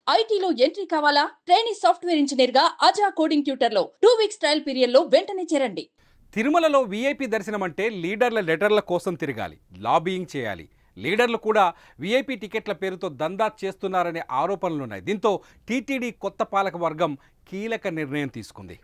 ఐటీలో ఎంట్రీ కావాలా training software engineer గా అజా కోడింగ్ ట్యూటర్ లో టూ వీక్స్ ట్రయల్ పీరియడ్ లో వెంటనే చేరండి తిరుమలలో వీఐపీ దర్శనం అంటే లీడర్ల లెటర్ల కోసం తిరగాలి లాబియింగ్ చేయాలి లీడర్లు కూడా వీఐపీ టికెట్ల పేరుతో దందా చేస్తున్నారనే ఆరోపణలున్నాయి దీంతో టీటీడీ కొత్త పాలక వర్గం కీలక నిర్ణయం తీసుకుంది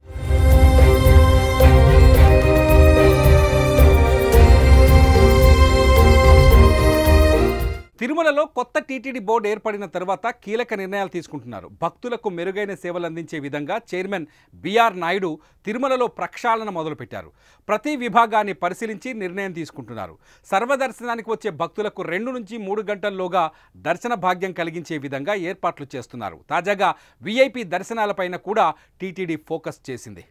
తిరుమలలో కొత్త టీటీడీ బోర్డు ఏర్పడిన తర్వాత కీలక నిర్ణయాలు తీసుకుంటున్నారు భక్తులకు మెరుగైన సేవలు అందించే విధంగా చైర్మన్ బిఆర్ నాయుడు తిరుమలలో ప్రక్షాళన మొదలుపెట్టారు ప్రతి విభాగాన్ని పరిశీలించి నిర్ణయం తీసుకుంటున్నారు సర్వదర్శనానికి వచ్చే భక్తులకు రెండు నుంచి మూడు గంటల్లోగా దర్శన భాగ్యం కలిగించే విధంగా ఏర్పాట్లు చేస్తున్నారు తాజాగా వీఐపీ దర్శనాలపైన కూడా టీటీడీ ఫోకస్ చేసింది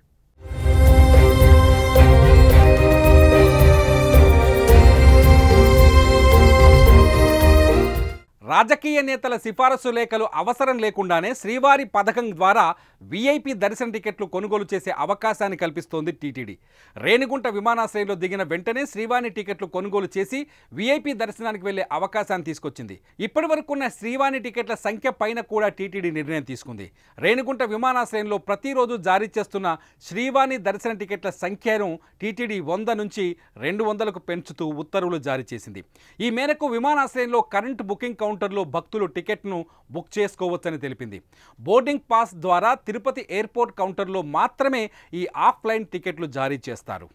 రాజకీయ నేతల సిఫారసు లేఖలు అవసరం లేకుండానే శ్రీవారి పథకం ద్వారా వీఐపీ దర్శన టికెట్లు కొనుగోలు చేసే అవకాశాన్ని కల్పిస్తోంది టీటీడీ రేణిగుంట విమానాశ్రయంలో దిగిన వెంటనే శ్రీవాణి టికెట్లు కొనుగోలు చేసి వీఐపీ దర్శనానికి వెళ్లే అవకాశాన్ని తీసుకొచ్చింది ఇప్పటి వరకున్న శ్రీవాణి టికెట్ల సంఖ్య పైన కూడా టీటీడీ నిర్ణయం తీసుకుంది రేణిగుంట విమానాశ్రయంలో ప్రతిరోజు జారీ చేస్తున్న శ్రీవాణి దర్శన టికెట్ల సంఖ్యను టీటీడీ వంద నుంచి రెండు వందలకు పెంచుతూ ఉత్తర్వులు జారీ చేసింది ఈ మేరకు విమానాశ్రయంలో కరెంట్ బుకింగ్ కౌంటర్లో భక్తులు టికెట్ను బుక్ చేసుకోవచ్చని తెలిపింది బోర్డింగ్ పాస్ ద్వారా తిరుపతి ఎయిర్పోర్ట్ కౌంటర్లో మాత్రమే ఈ ఆఫ్లైన్ టికెట్లు జారీ చేస్తారు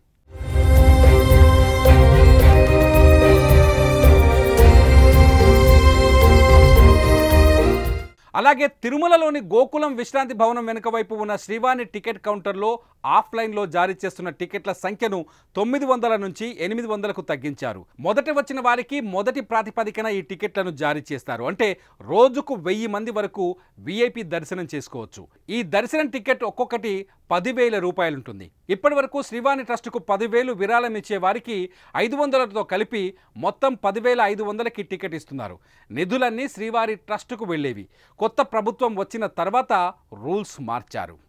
అలాగే తిరుమలలోని గోకులం విశ్రాంతి భవనం వెనుక వైపు ఉన్న శ్రీవాణి టికెట్ కౌంటర్లో ఆఫ్లైన్లో జారీ చేస్తున్న టికెట్ల సంఖ్యను తొమ్మిది వందల నుంచి ఎనిమిది వందలకు తగ్గించారు మొదట వచ్చిన వారికి మొదటి ప్రాతిపదికన ఈ టికెట్లను జారీ చేస్తారు అంటే రోజుకు వెయ్యి మంది వరకు వీఐపీ దర్శనం చేసుకోవచ్చు ఈ దర్శనం టికెట్ ఒక్కొక్కటి పదివేల రూపాయలు ఉంటుంది ఇప్పటి వరకు శ్రీవాణి ట్రస్టుకు పదివేలు విరాళం ఇచ్చే వారికి ఐదు వందలతో కలిపి మొత్తం పదివేల ఐదు వందలకి టికెట్ ఇస్తున్నారు నిధులన్నీ శ్రీవారి ట్రస్టుకు వెళ్ళేవి కొత్త ప్రభుత్వం వచ్చిన తర్వాత రూల్స్ మార్చారు